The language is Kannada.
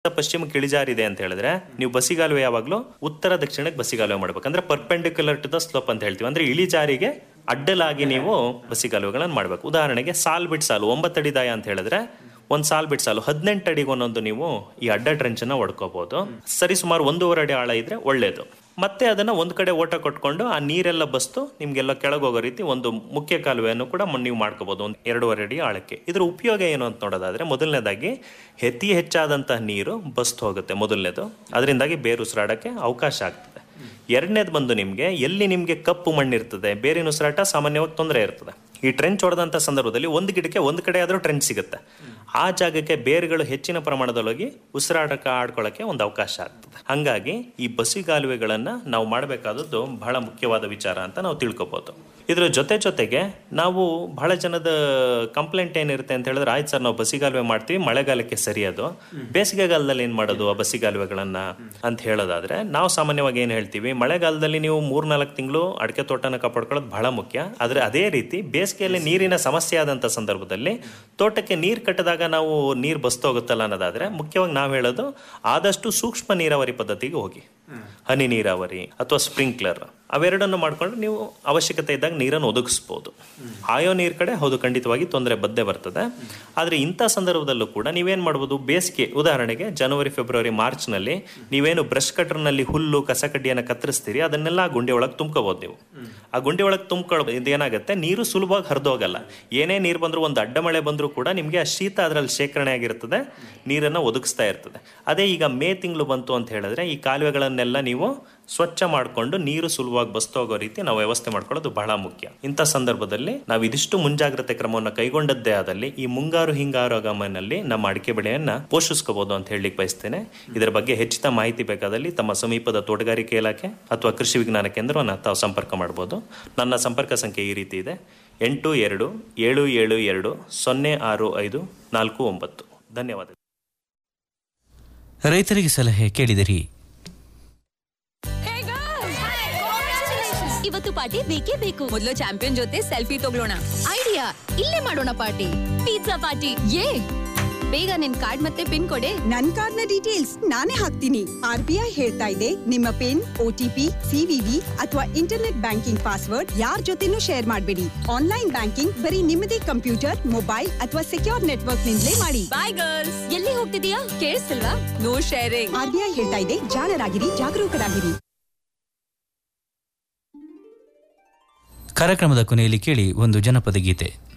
ಪಶ್ಚಿಮಕ್ಕೆ ಇಳಿಜಾರಿದೆ ಅಂತ ಹೇಳಿದ್ರೆ ನೀವು ಬಸಿಗಾಲುವೆ ಯಾವಾಗಲೂ ಉತ್ತರ ದಕ್ಷಿಣಕ್ಕೆ ಬಸಿಗಾಲುವೆ ಮಾಡ್ಬೇಕು ಅಂದ್ರೆ ಪರ್ಪೆಂಡಿಕ್ಯುಲರ್ ಟು ದ ಸ್ಲೋಪ್ ಅಂತ ಹೇಳ್ತೀವಿ ಅಂದ್ರೆ ಇಳಿಜಾರಿಗೆ ಅಡ್ಡಲಾಗಿ ನೀವು ಬಸಿಗಾಲುವೆಗಳನ್ನು ಮಾಡಬೇಕು ಉದಾಹರಣೆಗೆ ಸಾಲ್ ಬಿಟ್ ಸಾಲು ಒಂಬತ್ತಡಿ ದಾಯ ಅಂತ ಹೇಳಿದ್ರೆ ಒಂದು ಸಾಲ್ ಬಿಟ್ ಸಾಲು ಹದಿನೆಂಟು ಅಡಿಗೆ ಒಂದೊಂದು ನೀವು ಈ ಅಡ್ಡ ಟ್ರೆಂಚನ್ನ ಹೊಡ್ಕೋಬಹುದು ಸರಿ ಸುಮಾರು ಒಂದೂವರೆ ಅಡಿ ಆಳ ಇದ್ರೆ ಒಳ್ಳೇದು ಮತ್ತೆ ಅದನ್ನ ಒಂದು ಕಡೆ ಓಟ ಕೊಟ್ಕೊಂಡು ಆ ನೀರೆಲ್ಲ ಬಸ್ತು ನಿಮ್ಗೆಲ್ಲ ಕೆಳಗೆ ಹೋಗೋ ರೀತಿ ಒಂದು ಮುಖ್ಯ ಕಾಲುವೆಯನ್ನು ಕೂಡ ಮ- ನೀವು ಮಾಡ್ಕೋಬಹುದು ಒಂದು ಎರಡೂವರೆ ಅಡಿ ಆಳಕ್ಕೆ ಇದ್ರ ಉಪಯೋಗ ಏನು ಅಂತ ನೋಡೋದಾದ್ರೆ ಮೊದಲನೇದಾಗಿ ಅತಿ ಹೆಚ್ಚಾದಂತಹ ನೀರು ಬಸ್ತು ಹೋಗುತ್ತೆ ಮೊದಲನೇದು ಅದರಿಂದಾಗಿ ಬೇರು ಉಸಿರಾಡಕ್ಕೆ ಅವಕಾಶ ಆಗ್ತದೆ ಎರಡನೇದು ಬಂದು ನಿಮಗೆ ಎಲ್ಲಿ ನಿಮಗೆ ಕಪ್ಪು ಮಣ್ಣಿರ್ತದೆ ಬೇರಿನ ಉಸಿರಾಟ ಸಾಮಾನ್ಯವಾಗಿ ತೊಂದರೆ ಇರ್ತದೆ ಈ ಟ್ರೆಂಚ್ ಹೊಡೆದಂಥ ಸಂದರ್ಭದಲ್ಲಿ ಒಂದು ಗಿಡಕ್ಕೆ ಒಂದು ಕಡೆ ಆದರೂ ಟ್ರೆಂಚ್ ಸಿಗುತ್ತೆ ಆ ಜಾಗಕ್ಕೆ ಬೇರುಗಳು ಹೆಚ್ಚಿನ ಪ್ರಮಾಣದೊಳಗೆ ಉಸಿರಾಟಕ್ಕೆ ಆಡ್ಕೊಳ್ಳೋಕ್ಕೆ ಒಂದು ಅವಕಾಶ ಆಗ್ತದೆ ಹಾಗಾಗಿ ಈ ಬಸಿಗಾಲುವೆಗಳನ್ನು ನಾವು ಮಾಡಬೇಕಾದದ್ದು ಬಹಳ ಮುಖ್ಯವಾದ ವಿಚಾರ ಅಂತ ನಾವು ತಿಳ್ಕೊಬೋದು ಇದ್ರ ಜೊತೆ ಜೊತೆಗೆ ನಾವು ಬಹಳ ಜನದ ಕಂಪ್ಲೇಂಟ್ ಏನಿರುತ್ತೆ ಅಂತ ಹೇಳಿದ್ರೆ ಆಯ್ತು ಸರ್ ನಾವು ಬಸಿಗಾಲುವೆ ಮಾಡ್ತೀವಿ ಮಳೆಗಾಲಕ್ಕೆ ಸರಿ ಅದು ಬೇಸಿಗೆಗಾಲದಲ್ಲಿ ಏನು ಮಾಡೋದು ಆ ಬಸಿಗಾಲುವೆಗಳನ್ನ ಅಂತ ಹೇಳೋದಾದ್ರೆ ನಾವು ಸಾಮಾನ್ಯವಾಗಿ ಏನು ಹೇಳ್ತೀವಿ ಮಳೆಗಾಲದಲ್ಲಿ ನೀವು ಮೂರ್ನಾಲ್ಕು ತಿಂಗಳು ಅಡಿಕೆ ತೋಟನ ಕಾಪಾಡ್ಕೊಳ್ಳೋದು ಬಹಳ ಮುಖ್ಯ ಆದರೆ ಅದೇ ರೀತಿ ಬೇಸಿಗೆಯಲ್ಲಿ ನೀರಿನ ಸಮಸ್ಯೆ ಆದಂಥ ಸಂದರ್ಭದಲ್ಲಿ ತೋಟಕ್ಕೆ ನೀರು ಕಟ್ಟಿದಾಗ ನಾವು ನೀರು ಬಸ್ತೋಗುತ್ತಲ್ಲ ಅನ್ನೋದಾದ್ರೆ ಮುಖ್ಯವಾಗಿ ನಾವು ಹೇಳೋದು ಆದಷ್ಟು ಸೂಕ್ಷ್ಮ ನೀರಾವರಿ ಪದ್ಧತಿಗೆ ಹೋಗಿ ಹನಿ ನೀರಾವರಿ ಅಥವಾ ಸ್ಪ್ರಿಂಕ್ಲರ್ ಅವೆರಡನ್ನು ಮಾಡ್ಕೊಂಡು ನೀವು ಅವಶ್ಯಕತೆ ಇದ್ದಾಗ ನೀರನ್ನು ಒದಗಿಸ್ಬೋದು ಆಯೋ ನೀರು ಕಡೆ ಹೌದು ಖಂಡಿತವಾಗಿ ತೊಂದರೆ ಬದ್ದೇ ಬರ್ತದೆ ಆದರೆ ಇಂಥ ಸಂದರ್ಭದಲ್ಲೂ ಕೂಡ ನೀವೇನು ಮಾಡ್ಬೋದು ಬೇಸಿಗೆ ಉದಾಹರಣೆಗೆ ಜನವರಿ ಫೆಬ್ರವರಿ ಮಾರ್ಚ್ನಲ್ಲಿ ನೀವೇನು ಬ್ರಷ್ ಕಟರ್ನಲ್ಲಿ ಹುಲ್ಲು ಕಸ ಕಡ್ಡಿಯನ್ನು ಕತ್ತರಿಸ್ತೀರಿ ಅದನ್ನೆಲ್ಲ ಆ ಗುಂಡಿ ಒಳಗೆ ತುಂಬ್ಕೋಬೋದು ನೀವು ಆ ಗುಂಡಿ ಒಳಗೆ ತುಂಬ್ಕೊಳ್ಳೋ ಇದೇನಾಗುತ್ತೆ ನೀರು ಸುಲಭವಾಗಿ ಹರಿದೋಗಲ್ಲ ಏನೇ ನೀರು ಬಂದರೂ ಒಂದು ಅಡ್ಡ ಮಳೆ ಬಂದರೂ ಕೂಡ ನಿಮಗೆ ಆ ಶೀತ ಅದರಲ್ಲಿ ಶೇಖರಣೆ ಆಗಿರ್ತದೆ ನೀರನ್ನು ಒದಗಿಸ್ತಾ ಇರ್ತದೆ ಅದೇ ಈಗ ಮೇ ತಿಂಗಳು ಬಂತು ಅಂತ ಹೇಳಿದ್ರೆ ಈ ಕಾಲುವೆಗಳನ್ನೆಲ್ಲ ನೀವು ಸ್ವಚ್ಛ ಮಾಡಿಕೊಂಡು ನೀರು ಸುಲಭವಾಗಿ ಬಸ್ತೋಗೋ ರೀತಿ ನಾವು ವ್ಯವಸ್ಥೆ ಮಾಡ್ಕೊಳ್ಳೋದು ಬಹಳ ಮುಖ್ಯ ಇಂಥ ಸಂದರ್ಭದಲ್ಲಿ ನಾವು ಇದಿಷ್ಟು ಮುಂಜಾಗ್ರತೆ ಕ್ರಮವನ್ನು ಕೈಗೊಂಡದ್ದೇ ಆದಲ್ಲಿ ಈ ಮುಂಗಾರು ಹಿಂಗಾರು ಆಗಮನಲ್ಲಿ ನಮ್ಮ ಅಡಿಕೆ ಬೆಳೆಯನ್ನ ಪೋಷಿಸ್ಕೋಬಹುದು ಅಂತ ಹೇಳಲಿಕ್ಕೆ ಬಯಸ್ತೇನೆ ಇದರ ಬಗ್ಗೆ ಹೆಚ್ಚಿನ ಮಾಹಿತಿ ಬೇಕಾದಲ್ಲಿ ತಮ್ಮ ಸಮೀಪದ ತೋಟಗಾರಿಕೆ ಇಲಾಖೆ ಅಥವಾ ಕೃಷಿ ವಿಜ್ಞಾನ ಕೇಂದ್ರವನ್ನು ತಾವು ಸಂಪರ್ಕ ಮಾಡಬಹುದು ನನ್ನ ಸಂಪರ್ಕ ಸಂಖ್ಯೆ ಈ ರೀತಿ ಇದೆ ಎಂಟು ಎರಡು ಏಳು ಏಳು ಎರಡು ಸೊನ್ನೆ ಆರು ಐದು ನಾಲ್ಕು ಒಂಬತ್ತು ಧನ್ಯವಾದ ರೈತರಿಗೆ ಸಲಹೆ ಕೇಳಿದಿರಿ ಇವತ್ತು ಪಾರ್ಟಿ ಬೇಕೇ ಬೇಕು ಮೊದಲು ಚಾಂಪಿಯನ್ ಜೊತೆ ಸೆಲ್ಫಿ ತಗೊಳ್ಳೋಣ ಐಡಿಯಾ ಇಲ್ಲೇ ಮಾಡೋಣ ಪಾರ್ಟಿ ಪಿಜ್ಜಾ ಪಾರ್ಟಿ ಯೇ ಬೇಗ ನಿನ್ ಕಾರ್ಡ್ ಮತ್ತೆ ಪಿನ್ ಕೊಡೆ ನನ್ ಕಾರ್ಡ್ನ ಡೀಟೇಲ್ಸ್ ನಾನೇ ಹಾಕ್ತೀನಿ ಆರ್ ಬಿ ಐ ಹೇಳ್ತಾ ಇದೆ ನಿಮ್ಮ ಪಿನ್ ಒಟಿಪಿ ಸಿವಿವಿ ಅಥವಾ ಇಂಟರ್ನೆಟ್ ಬ್ಯಾಂಕಿಂಗ್ ಪಾಸ್ವರ್ಡ್ ಯಾರ್ ಜೊತೆನೂ ಶೇರ್ ಮಾಡಬೇಡಿ ಆನ್ಲೈನ್ ಬ್ಯಾಂಕಿಂಗ್ ಬರೀ ನಿಮ್ಮದೇ ಕಂಪ್ಯೂಟರ್ ಮೊಬೈಲ್ ಅಥವಾ ಸೆಕ್ಯೂರ್ ನೆಟ್ವರ್ಕ್ ನಿಂದಲೇ ಮಾಡಿ ಬಾಯ್ ಗರ್ಲ್ಸ್ ಎಲ್ಲಿ ಹೋಗ್ತಿದೀಯಾ ಕೇಳಿಸ್ತಿಲ್ವಾ no sharing R B I ಹೇಳ್ತಾ ಇದೆ ಜಾಣರಾಗಿರಿ ಜಾಗರೂಕರಾಗಿರಿ ಕಾರ್ಯಕ್ರಮದ ಕೊನೆಯಲ್ಲಿ ಕೇಳಿ ಒಂದು ಜನಪದ ಗೀತೆ